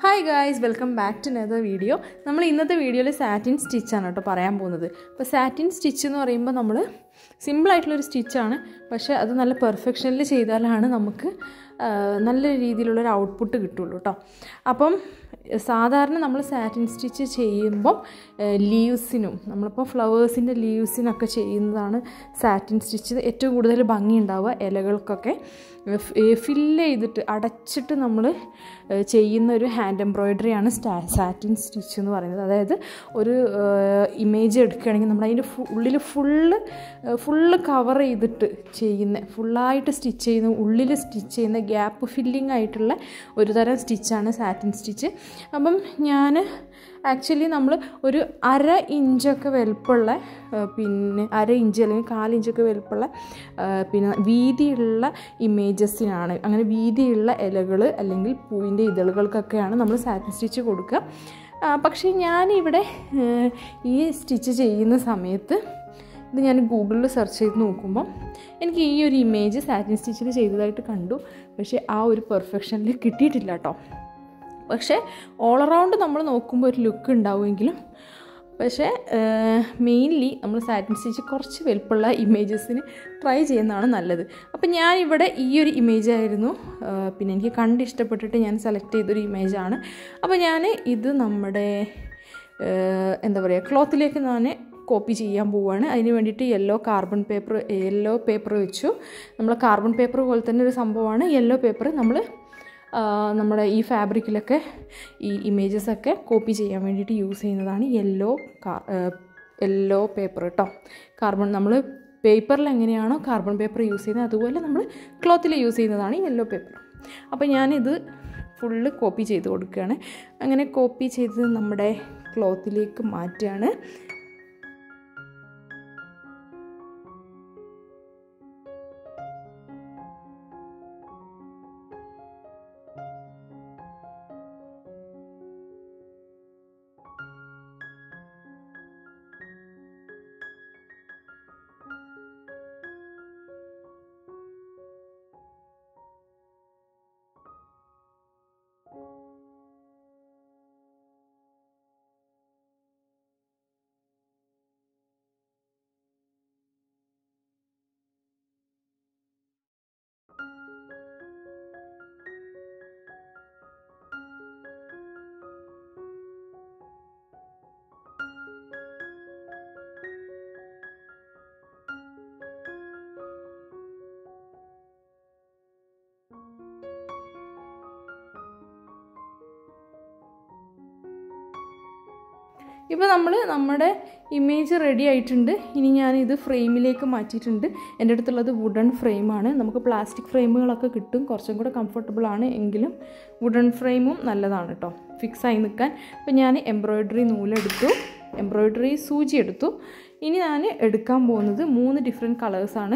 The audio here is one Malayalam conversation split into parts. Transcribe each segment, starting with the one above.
hi guys welcome back to another video നമ്മൾ ഇന്നത്തെ വീഡിയോയിൽ സാറ്റിൻ സ്റ്റിച്ചാണ് കേട്ടോ പറയാൻ പോകുന്നത് അപ്പോൾ സാറ്റിൻ സ്റ്റിച്ച് എന്ന് പറയുമ്പോൾ നമ്മൾ സിമ്പിളായിട്ടുള്ളൊരു സ്റ്റിച്ചാണ് പക്ഷേ അത് നല്ല പെർഫെക്ഷനിൽ ചെയ്താലാണ് നമുക്ക് ആ, നല്ല രീതിയിലുള്ളൊരു ഔട്ട്പുട്ട് കിട്ടുള്ളൂ കേട്ടോ അപ്പം സാധാരണ നമ്മൾ സാറ്റിൻ സ്റ്റിച്ച് ചെയ്യുമ്പം ലീവ്സിനും നമ്മളിപ്പോൾ ഫ്ലവേഴ്സിൻ്റെ ലീവ്സിനൊക്കെ ചെയ്യുന്നതാണ് സാറ്റിൻ സ്റ്റിച്ച് ഏറ്റവും കൂടുതൽ ഭംഗി ഉണ്ടാവുക ഇലകൾക്കൊക്കെ ഫില്ല് ചെയ്തിട്ട് അടച്ചിട്ട് നമ്മൾ ചെയ്യുന്ന ഒരു ഹാൻഡ് എംബ്രോയിഡറിയാണ് സ്റ്റാ സാറ്റിൻ സ്റ്റിച്ച് എന്ന് പറയുന്നത് അതായത് ഒരു ഇമേജ് എടുക്കുകയാണെങ്കിൽ നമ്മൾ അതിൻ്റെ ഉള്ളിൽ ഫുള്ള് ഫുള്ള് കവർ ചെയ്തിട്ട് ചെയ്യുന്ന ഫുള്ളായിട്ട് സ്റ്റിച്ച് ചെയ്യുന്ന ഉള്ളിൽ സ്റ്റിച്ച് ചെയ്യുന്ന ഗ്യാപ്പ് ഫില്ലിംഗ് ആയിട്ടുള്ള ഒരു തരം സ്റ്റിച്ചാണ് സാറ്റിൻ സ്റ്റിച്ച് അപ്പം ഞാൻ ആക്ച്വലി നമ്മൾ ഒരു അര ഇഞ്ചൊക്കെ വലുപ്പമുള്ള ആ, പിന്നെ അര ഇഞ്ച് അല്ലെങ്കിൽ കാലിഞ്ചൊക്കെ വലുപ്പമുള്ള ആ, പിന്നെ വീതിയുള്ള ഇമേജസിനാണ് അങ്ങനെ വീതിയുള്ള ഇലകൾ അല്ലെങ്കിൽ പൂവിൻ്റെ ഇതളുകൾക്കൊക്കെയാണ് നമ്മൾ സാറ്റിൻ സ്റ്റിച്ച് കൊടുക്കുക ആ, പക്ഷേ ഞാനിവിടെ ആ, ഈ സ്റ്റിച്ച് ചെയ്യുന്ന സമയത്ത് ഇത് ഞാൻ ഗൂഗിളിൽ സെർച്ച് ചെയ്ത് നോക്കുമ്പം എനിക്ക് ഈ ഒരു ഇമേജ് സാറ്റിൻ സ്റ്റിച്ചിൽ ചെയ്തതായിട്ട് കണ്ടു പക്ഷേ ആ ഒരു പെർഫെക്ഷനിൽ കിട്ടിയിട്ടില്ല കേട്ടോ പക്ഷേ ഓൾ അറൗണ്ട് നമ്മൾ നോക്കുമ്പോൾ ഒരു ലുക്ക് ഉണ്ടാവുമെങ്കിലും പക്ഷേ മെയിൻലി നമ്മൾ സാറ്റിൻ സ്റ്റിച്ച് കുറച്ച് വലുപ്പമുള്ള ഇമേജസിന് ട്രൈ ചെയ്യുന്നതാണ് നല്ലത് അപ്പം ഞാനിവിടെ ഈ ഒരു ഇമേജ് ആയിരുന്നു ആ, പിന്നെ എനിക്ക് കണ്ട് ഇഷ്ടപ്പെട്ടിട്ട് ഞാൻ സെലക്ട് ചെയ്തൊരു ഇമേജാണ് അപ്പോൾ ഞാൻ ഇത് നമ്മുടെ ഏഹ് എന്താ പറയുക ക്ലോത്തിലേക്ക് ഞാൻ കോപ്പി ചെയ്യാൻ പോവുകയാണ് അതിന് വേണ്ടിയിട്ട് yellow carbon paper yellow paper വെച്ചു നമ്മൾ കാർബൺ പേപ്പർ പോലെ തന്നെ ഒരു സംഭവമാണ് യെല്ലോ പേപ്പർ നമ്മൾ നമ്മുടെ ഈ ഫാബ്രിക്കിലൊക്കെ ഈ ഇമേജസ് ഒക്കെ കോപ്പി ചെയ്യാൻ വേണ്ടിയിട്ട് യൂസ് ചെയ്യുന്നതാണ് യെല്ലോ യെല്ലോ പേപ്പർ കേട്ടോ കാർബൺ നമ്മൾ പേപ്പറിൽ എങ്ങനെയാണോ കാർബൺ പേപ്പർ യൂസ് ചെയ്യുന്നത് അതുപോലെ നമ്മൾ ക്ലോത്തിൽ യൂസ് ചെയ്യുന്നതാണ് യെല്ലോ പേപ്പർ അപ്പോൾ ഞാനിത് ഫുള്ള് കോപ്പി ചെയ്ത് കൊടുക്കുകയാണ് അങ്ങനെ കോപ്പി ചെയ്ത് നമ്മുടെ ക്ലോത്തിലേക്ക് മാറ്റുകയാണ് ഇപ്പോൾ നമ്മൾ നമ്മുടെ ഇമേജ് റെഡി ആയിട്ടുണ്ട് ഇനി ഞാനിത് ഫ്രെയിമിലേക്ക് മാറ്റിയിട്ടുണ്ട് എൻ്റെ അടുത്തുള്ളത് വുഡൻ ഫ്രെയിമാണ് നമുക്ക് പ്ലാസ്റ്റിക് ഫ്രെയിമുകളൊക്കെ കിട്ടും കുറച്ചും കൂടെ കംഫർട്ടബിൾ ആണ് എങ്കിലും വുഡൻ ഫ്രെയിമും നല്ലതാണ് കേട്ടോ ഫിക്സ് ആയി നിൽക്കാൻ അപ്പോൾ ഞാൻ എംബ്രോയ്ഡറി നൂലെടുത്തു എംബ്രോയ്ഡറി സൂചി എടുത്തു ഇനി ഞാൻ എടുക്കാൻ പോകുന്നത് മൂന്ന് ഡിഫറെൻറ്റ് കളേഴ്സാണ്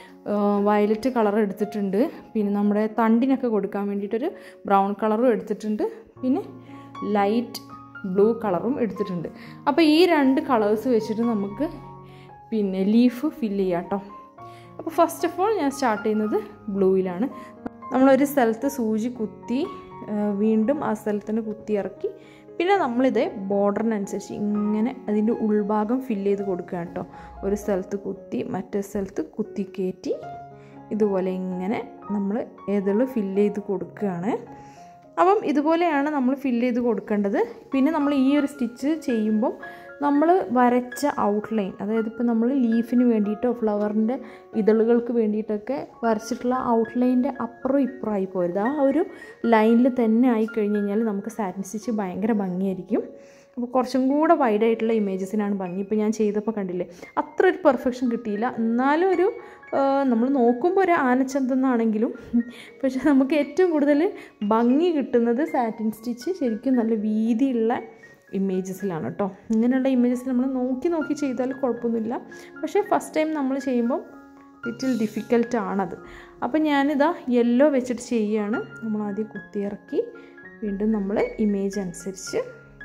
വയലറ്റ് കളർ എടുത്തിട്ടുണ്ട് പിന്നെ നമ്മുടെ തണ്ടിനൊക്കെ കൊടുക്കാൻ വേണ്ടിയിട്ടൊരു ബ്രൗൺ കളറും എടുത്തിട്ടുണ്ട് പിന്നെ ലൈറ്റ് ബ്ലൂ കളറും എടുത്തിട്ടുണ്ട് അപ്പോൾ ഈ രണ്ട് കളേഴ്സ് വെച്ചിട്ട് നമുക്ക് പിന്നെ ലീഫ് ഫില്ല് ചെയ്യാം കേട്ടോ അപ്പോൾ ഫസ്റ്റ് ഓഫ് ഓൾ ഞാൻ സ്റ്റാർട്ട് ചെയ്യുന്നത് ബ്ലൂയിലാണ് നമ്മളൊരു സ്ഥലത്ത് സൂചി കുത്തി ആ, വീണ്ടും ആ സ്ഥലത്തിന് കുത്തി ഇറക്കി പിന്നെ നമ്മളിത് ബോർഡറിനനുസരിച്ച് ഇങ്ങനെ അതിൻ്റെ ഉൾഭാഗം ഫില്ല് ചെയ്ത് കൊടുക്കുക കേട്ടോ ഒരു സ്ഥലത്ത് കുത്തി മറ്റേ സ്ഥലത്ത് കുത്തി കയറ്റി ഇതുപോലെ ഇങ്ങനെ നമ്മൾ ഏതുള്ളൂ ഫില്ല് ചെയ്ത് കൊടുക്കുകയാണ് അപ്പം ഇതുപോലെയാണ് നമ്മൾ ഫില്ല് ചെയ്ത് കൊടുക്കേണ്ടത് പിന്നെ നമ്മൾ ഈ ഒരു സ്റ്റിച്ച് ചെയ്യുമ്പം നമ്മൾ വരച്ച ഔട്ട്ലൈൻ അതായത് ഇപ്പോൾ നമ്മൾ ലീഫിന് വേണ്ടിയിട്ടോ ഫ്ലവറിൻ്റെ ഇതളുകൾക്ക് വേണ്ടിയിട്ടൊക്കെ വരച്ചിട്ടുള്ള ഔട്ട്ലൈൻ്റെ അപ്പുറം ഇപ്പുറം ആയി പോരുത് ആ ഒരു ലൈനിൽ തന്നെ ആയി കഴിഞ്ഞ് കഴിഞ്ഞാൽ നമുക്ക് സാറ്റിൻ സ്റ്റിച്ച് ഭയങ്കര ഭംഗിയായിരിക്കും അപ്പോൾ കുറച്ചും കൂടെ വൈഡായിട്ടുള്ള ഇമേജസിനാണ് ഭംഗി ഇപ്പോൾ ഞാൻ ചെയ്തപ്പോൾ കണ്ടില്ലേ അത്ര ഒരു പെർഫെക്ഷൻ കിട്ടിയില്ല എന്നാലും ഒരു നമ്മൾ നോക്കുമ്പോൾ ഒരു ആനച്ചന്തെന്നാണെങ്കിലും പക്ഷെ നമുക്ക് ഏറ്റവും കൂടുതൽ ഭംഗി കിട്ടുന്നത് സാറ്റിൻ സ്റ്റിച്ച് ശരിക്കും നല്ല വീതിയുള്ള ഇമേജസിലാണ് കേട്ടോ ഇങ്ങനെയുള്ള ഇമേജസ് നമ്മൾ നോക്കി നോക്കി ചെയ്താൽ കുഴപ്പമൊന്നുമില്ല പക്ഷേ ഫസ്റ്റ് ടൈം നമ്മൾ ചെയ്യുമ്പം ലിറ്റിൽ ഡിഫിക്കൽട്ട് ആണത് അപ്പം ഞാനിതാ യെല്ലോ വെച്ചിട്ട് ചെയ്യുകയാണ് നമ്മൾ ആദ്യം കുത്തിയിറക്കി വീണ്ടും നമ്മൾ ഇമേജ് അനുസരിച്ച്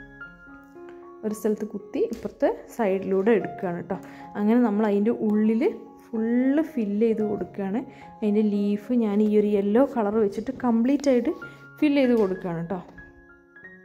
ഒരു സ്ഥലത്ത് കുത്തി ഇപ്പുറത്തെ സൈഡിലൂടെ എടുക്കുകയാണ് കേട്ടോ അങ്ങനെ നമ്മൾ അതിൻ്റെ ഉള്ളിൽ ഫുള്ള് ഫില്ല് ചെയ്ത് കൊടുക്കുകയാണ് അതിൻ്റെ ലീഫ് ഞാൻ ഈ ഒരു യെല്ലോ കളർ വെച്ചിട്ട് കംപ്ലീറ്റ് ആയിട്ട് ഫില്ല് ചെയ്ത് കൊടുക്കുകയാണ് കേട്ടോ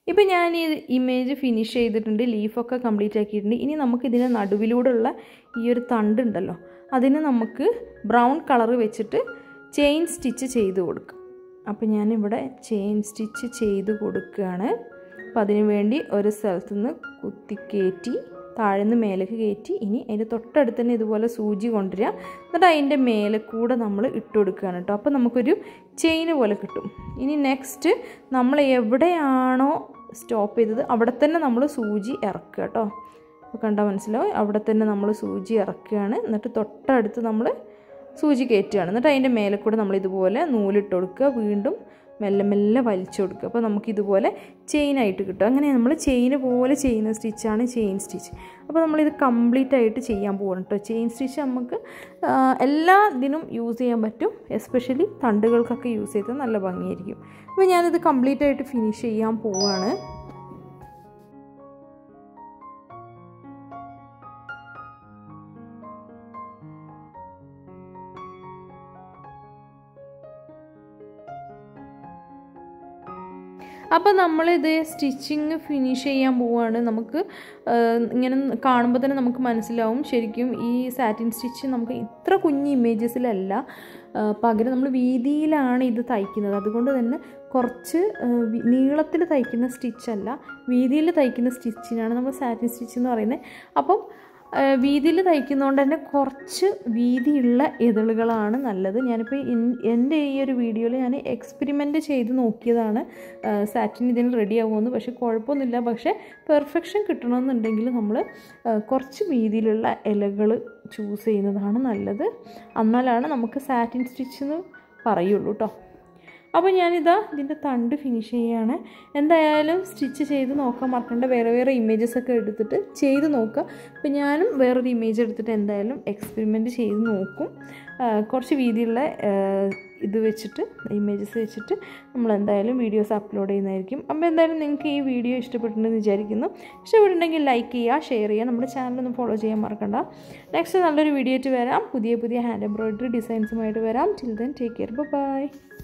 ഇപ്പം ഞാൻ ഈ ഇമേജ് ഫിനിഷ് ചെയ്തിട്ടുണ്ട് ലീഫൊക്കെ കംപ്ലീറ്റ് ആക്കിയിട്ടുണ്ട് ഇനി നമുക്ക് ഇതിൻ്റെ നടുവിലൂടെയുള്ള ഈ ഒരു തണ്ടുണ്ടല്ലോ അതിന് നമുക്ക് ബ്രൗൺ കളർ വെച്ചിട്ട് ചെയിൻ സ്റ്റിച്ച് ചെയ്ത് കൊടുക്കും അപ്പോൾ ഞാനിവിടെ ചെയിൻ സ്റ്റിച്ച് ചെയ്ത് കൊടുക്കുകയാണ് അപ്പം അതിന് വേണ്ടി ഒരു സ്ഥലത്തു നിന്ന് കുത്തി കയറ്റി താഴെ നിന്ന് മേലേക്ക് കയറ്റി ഇനി അതിൻ്റെ തൊട്ടടുത്ത് തന്നെ ഇതുപോലെ സൂചി കൊണ്ടുവരിക എന്നിട്ട് അതിൻ്റെ മേലെ കൂടെ നമ്മൾ ഇട്ട് കൊടുക്കുകയാണ് കേട്ടോ അപ്പോൾ നമുക്കൊരു ചെയിന് പോലെ കിട്ടും ഇനി നെക്സ്റ്റ് നമ്മൾ എവിടെയാണോ സ്റ്റോപ്പ് ചെയ്തത് അവിടെ തന്നെ നമ്മൾ സൂചി ഇറക്കുക കേട്ടോ അപ്പോൾ കണ്ടാൽ മനസ്സിലാവും അവിടെ തന്നെ നമ്മൾ സൂചി ഇറക്കുകയാണ് എന്നിട്ട് തൊട്ടടുത്ത് നമ്മൾ സൂചി കയറ്റുകയാണ് എന്നിട്ട് അതിൻ്റെ മേലെ കൂടെ നമ്മൾ ഇതുപോലെ നൂലിട്ട് കൊടുക്കുക വീണ്ടും മെല്ലെ മെല്ലെ വലിച്ചു കൊടുക്കുക അപ്പോൾ നമുക്ക് ഇതുപോലെ ചെയിനായിട്ട് കിട്ടും അങ്ങനെ നമ്മൾ ചെയിന് പോലെ ചെയ്യുന്ന സ്റ്റിച്ചാണ് ചെയിൻ സ്റ്റിച്ച് അപ്പോൾ നമ്മളിത് കംപ്ലീറ്റ് ആയിട്ട് ചെയ്യാൻ പോകണം കേട്ടോ ചെയിൻ സ്റ്റിച്ച് നമുക്ക് എല്ലാ ഇതിനും യൂസ് ചെയ്യാൻ പറ്റും എസ്പെഷ്യലി തണ്ടുകൾക്കൊക്കെ യൂസ് ചെയ്താൽ നല്ല ഭംഗിയായിരിക്കും അപ്പോൾ ഞാനിത് കംപ്ലീറ്റ് ആയിട്ട് ഫിനിഷ് ചെയ്യാൻ പോവുകയാണ് അപ്പോൾ നമ്മളിത് സ്റ്റിച്ചിങ് ഫിനിഷ് ചെയ്യാൻ പോവുകയാണ് നമുക്ക് ഇങ്ങനെ കാണുമ്പോൾ തന്നെ നമുക്ക് മനസ്സിലാവും ശരിക്കും ഈ സാറ്റിൻ സ്റ്റിച്ച് നമുക്ക് ഇത്ര കുഞ്ഞ് ഇമേജസിലല്ല പകരം നമ്മൾ വീതിയിലാണ് ഇത് തയ്ക്കുന്നത് അതുകൊണ്ട് തന്നെ കുറച്ച് നീളത്തിൽ തയ്ക്കുന്ന സ്റ്റിച്ചല്ല വീതിയിൽ തയ്ക്കുന്ന സ്റ്റിച്ചിനാണ് നമ്മൾ സാറ്റിൻ സ്റ്റിച്ച് എന്ന് പറയുന്നത് അപ്പം വീതിയിൽ തയ്ക്കുന്നതുകൊണ്ട് തന്നെ കുറച്ച് വീതിയുള്ള ഇതളുകളാണ് നല്ലത് ഞാനിപ്പോൾ എൻ്റെ ഈ ഒരു വീഡിയോയിൽ ഞാൻ എക്സ്പെരിമെൻ്റ് ചെയ്ത് നോക്കിയതാണ് സാറ്റിൻ ഇതിന് റെഡി ആവുമെന്ന് പക്ഷേ കുഴപ്പമൊന്നുമില്ല പക്ഷേ പെർഫെക്ഷൻ കിട്ടണമെന്നുണ്ടെങ്കിൽ നമ്മൾ കുറച്ച് വീതിയിലുള്ള ഇലകൾ ചൂസ് ചെയ്യുന്നതാണ് നല്ലത് എന്നാലാണ് നമുക്ക് സാറ്റിൻ സ്റ്റിച്ച് എന്ന് പറയുള്ളൂ കേട്ടോ അപ്പോൾ ഞാനിതാ ഇതിൻ്റെ തണ്ട് ഫിനിഷ് ചെയ്യുകയാണ് എന്തായാലും സ്റ്റിച്ച് ചെയ്ത് നോക്കാൻ മറക്കണ്ട വേറെ വേറെ ഇമേജസ് ഒക്കെ എടുത്തിട്ട് ചെയ്ത് നോക്കുക അപ്പോൾ ഞാനും വേറൊരു ഇമേജ് എടുത്തിട്ട് എന്തായാലും എക്സ്പെരിമെൻറ്റ് ചെയ്ത് നോക്കും കുറച്ച് വീതിയുള്ള ഇത് വെച്ചിട്ട് ഇമേജസ് വെച്ചിട്ട് നമ്മൾ എന്തായാലും വീഡിയോസ് അപ്ലോഡ് ചെയ്യുന്നതായിരിക്കും അപ്പോൾ എന്തായാലും നിങ്ങൾക്ക് ഈ വീഡിയോ ഇഷ്ടപ്പെട്ടിട്ടുണ്ടെന്ന് വിചാരിക്കുന്നു ഇഷ്ടപ്പെട്ടിട്ടുണ്ടെങ്കിൽ ലൈക്ക് ചെയ്യുക ഷെയർ ചെയ്യുക നമ്മുടെ ചാനലൊന്ന് ഫോളോ ചെയ്യാൻ മറക്കണ്ട നെക്സ്റ്റ് നല്ലൊരു വീഡിയോ ആയിട്ട് വരാം പുതിയ പുതിയ ഹാൻഡ് എംബ്രോയിഡറി ഡിസൈൻസുമായിട്ട് വരാം till then take care by